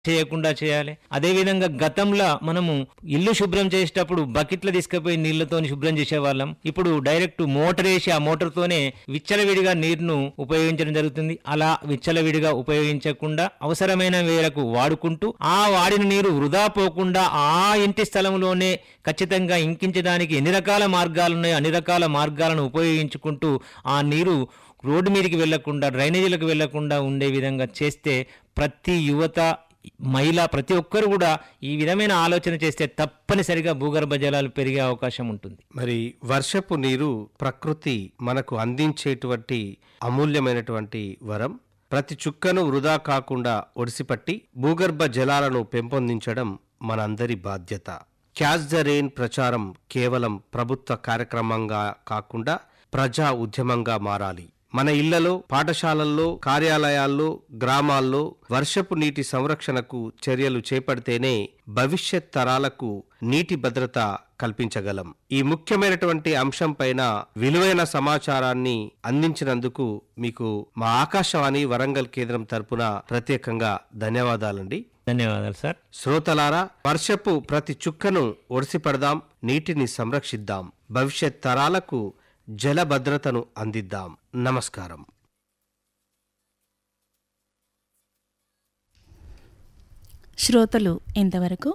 చేయకుండా చేయాలి అదే విధంగా గతంలో మనము ఇల్లు శుభ్రం చేసేటప్పుడు బకెట్లు తీసుకుపోయి నీళ్లతో శుభ్రం చేసేవాళ్ళం ఇప్పుడు డైరెక్ట్ మోటార్ వేసి ఆ మోటార్తోనే విచ్చలవిడిగా నీరును ఉపయోగించడం జరుగుతుంది అలా విచ్చలవిడిగా ఉపయోగించకుండా అవసరమైన వేలకు వాడుకుంటూ ఆ వాడిన నీరు వృధా పోకుండా ఆ ఇంటి స్థలంలోనే ఖచ్చితంగా ఇంకించడానికి ఎన్ని రకాల మార్గాలు ఉన్నాయో అన్ని రకాల మార్గాలను ఉపయోగించుకుంటూ ఆ నీరు రోడ్డు మీదకి వెళ్లకుండా డ్రైనేజీలకు వెళ్లకుండా ఉండే విధంగా చేస్తే ప్రతి యువత మహిళ ప్రతి ఒక్కరు కూడా ఈ విధమైన ఆలోచన చేస్తే తప్పనిసరిగా భూగర్భ జలాలు పెరిగే అవకాశం ఉంటుంది మరి వర్షపు నీరు ప్రకృతి మనకు అందించేటువంటి అమూల్యమైనటువంటి వరం ప్రతి చుక్కను వృధా కాకుండా ఒడిసిపట్టి భూగర్భ జలాలను పెంపొందించడం మనందరి బాధ్యత క్యాచ్ ద రెయిన్ ప్రచారం కేవలం ప్రభుత్వ కార్యక్రమంగా కాకుండా ప్రజా ఉద్యమంగా మారాలి మన ఇళ్లలో పాఠశాలల్లో కార్యాలయాల్లో గ్రామాల్లో వర్షపు నీటి సంరక్షణకు చర్యలు చేపడితేనే భవిష్యత్ తరాలకు నీటి భద్రత కల్పించగలం ఈ ముఖ్యమైనటువంటి అంశంపైన విలువైన సమాచారాన్ని అందించినందుకు మీకు మా ఆకాశవాణి వరంగల్ కేంద్రం తరపున ప్రత్యేకంగా ధన్యవాదాలండి ధన్యవాదాలు సార్ శ్రోతలారా వర్షపు ప్రతి చుక్కను ఒడిసిపడదాం నీటిని సంరక్షిద్దాం భవిష్యత్ తరాలకు జల భద్రతను అందిద్దాం నమస్కారం శ్రోతలు ఇంతవరకు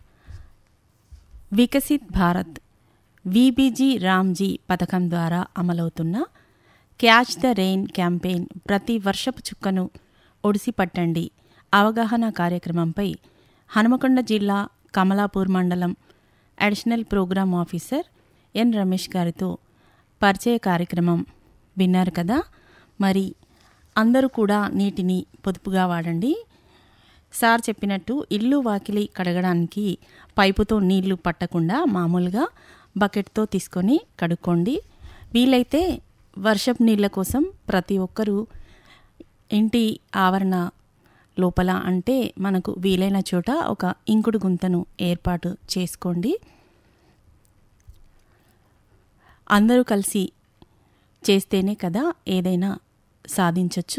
వికసిత్ భారత్ విబీజీ రామ్జీ పథకం ద్వారా అమలవుతున్న క్యాచ్ ద రెయిన్ క్యాంపెయిన్ ప్రతి వర్షపు చుక్కను ఒడిసి పట్టండి అవగాహన కార్యక్రమంపై హనుమకొండ జిల్లా కమలాపూర్ మండలం additional program officer N Ramesh గారితో పరిచయ కార్యక్రమం విన్నారు కదా మరి అందరూ కూడా నీటిని పొదుపుగా వాడండి సార్ చెప్పినట్టు ఇల్లు వాకిలి కడగడానికి పైపుతో నీళ్లు పట్టకుండా మామూలుగా బకెట్తో తీసుకొని కడుక్కోండి వీలైతే వర్షపు నీళ్ళ కోసం ప్రతి ఒక్కరూ ఇంటి ఆవరణ లోపల అంటే మనకు వీలైన చోట ఒక ఇంకుడు గుంతను ఏర్పాటు చేసుకోండి అందరూ కలిసి చేస్తేనే కదా ఏదైనా సాధించవచ్చు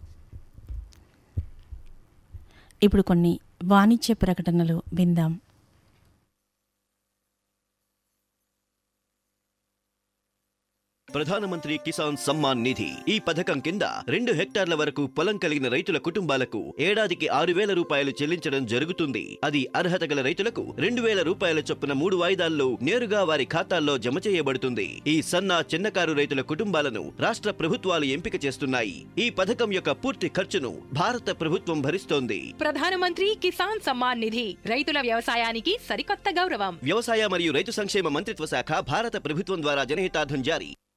ఇప్పుడు కొన్ని వాణిజ్య ప్రకటనలు విందాం ప్రధానమంత్రి కిసాన్ సమ్మాన్ నిధి ఈ పథకం కింద రెండు హెక్టార్ల వరకు పొలం కలిగిన రైతుల కుటుంబాలకు ఏడాదికి ఆరు వేల రూపాయలు చెల్లించడం జరుగుతుంది అది అర్హత గల రైతులకు రెండు వేల రూపాయల చొప్పున మూడు వాయిదాల్లో నేరుగా వారి ఖాతాల్లో జమ చేయబడుతుంది ఈ సన్న చిన్నకారు రైతుల కుటుంబాలను రాష్ట్ర ప్రభుత్వాలు ఎంపిక చేస్తున్నాయి ఈ పథకం యొక్క పూర్తి ఖర్చును భారత ప్రభుత్వం భరిస్తోంది ప్రధానమంత్రి కిసాన్ సమ్మాన్ నిధి రైతుల వ్యవసాయానికి సరికొత్త గౌరవం వ్యవసాయ మరియు రైతు సంక్షేమ మంత్రిత్వ శాఖ భారత ప్రభుత్వం ద్వారా జనహితార్థం జారీ